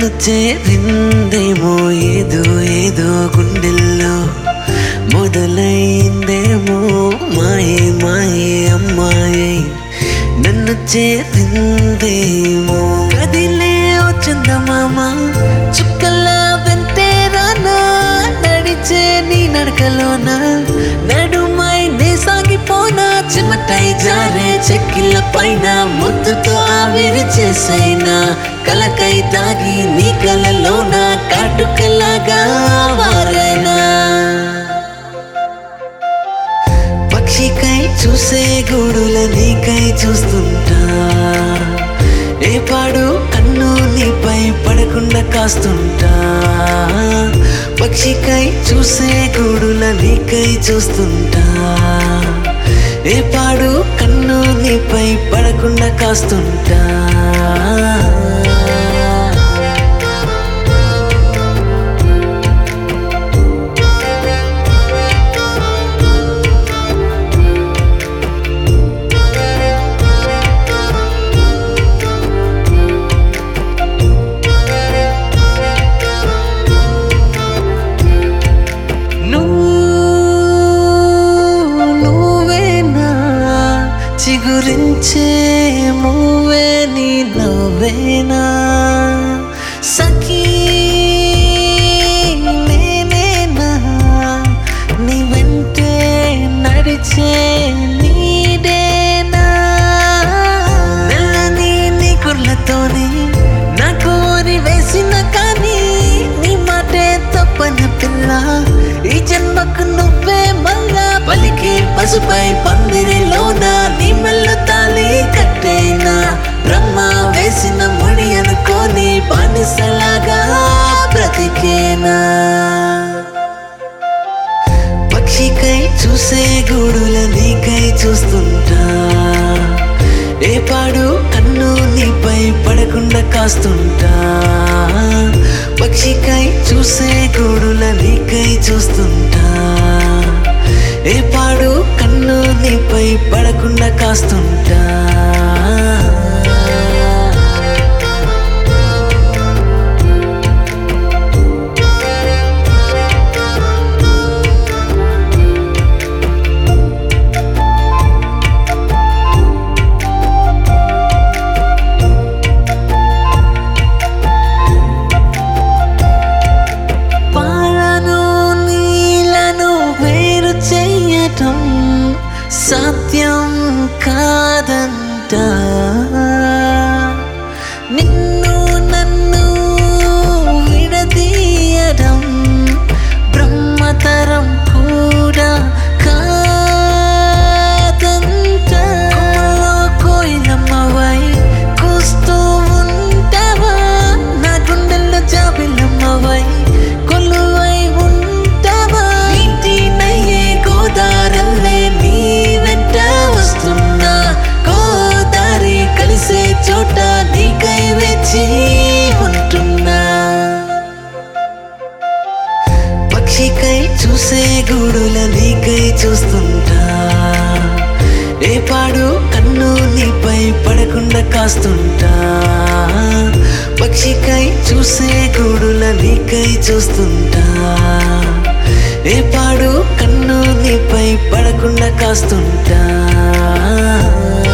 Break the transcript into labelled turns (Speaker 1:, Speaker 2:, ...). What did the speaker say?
Speaker 1: నన్ను చేరిందేమో ఏదో ఏదో గుండెల్లో మొదలైందేమో మాయే మాయే అమ్మాయి నన్ను చేరిందేమో కదిలే వచ్చిందా మామ చుక్కల వెంటే రానా నడిచే నీ నడకలోన నడుమై నే సాగిపోనా చెమటై జారే చెక్కిళ్ళ పైన ముద్దుతో ఆవిరి చేసైనా కలకై తాగి నీ కలలోన కాటుకలాగా వారైనా పక్షికై చూసే గూడుల నీకై చూస్తుంటా ఏ పాడు కన్ను నీపై పడకుండా కాస్తుంటా పక్షికై చూసే గూడుల నీకై చూస్తుంటా ఏ పాడు కన్ను నీపై పడకుండా కాస్తుంటా నువ్వు నువ్వేనా చిగురించే మూవే నీ నవ్వేనా సఖీ నేనేనా నీ వెంటే నడిచే నీడేనా నల్లని నీ కుర్లతోని నాకు ఊరి వేసిన కానీ నీ మాటే తప్పన పిల్ల ఈ జన్మకు నువ్వే మళ్ళా పలికే పసుపై పందిరిలోన నీ మెల్ల తాలి కట్టేనా బ్రహ్మ వేసిన ముడి అనుకోని బానిసలాగా బ్రతికేనా పక్షికై చూసే గూడుల నీకై చూస్తుంటా ఏ పాడు కన్ను నీపై పడకుండా కాస్తుంటా పక్షికై చూసే గూడుల నీకై చూస్తుంటా ఏ పాడు కన్ను నీపై పడకుండా కాస్తుంటా పాలను నీలను వేరు చెయ్యటం సత్యం కాదంట నిన్ను నన్ను విడదీయడం బ్రహ్మతరం కూడా కాదంట కొమ్మలో కోయిలమ్మవై కూస్తూ ఉంటావా నా గుండెల్లో జాబిలమ్మవై కొలువై ఉంటావా ఇంటి నయ్యే గోదారల్లే నీ వెంట వస్తున్నా గోదారి కలిసే చోట నీకై వేచి ఉంటున్నా పక్షికై చూసే గూడుల నీకై చూస్తుంటా ఏ పాడు కన్ను నీపై పడకుండా కాస్తుంటా పక్షికై చూసే గూడుల నీకై చూస్తుంటా ఏ పాడు కన్ను నీపై పడకుండా కాస్తుంటా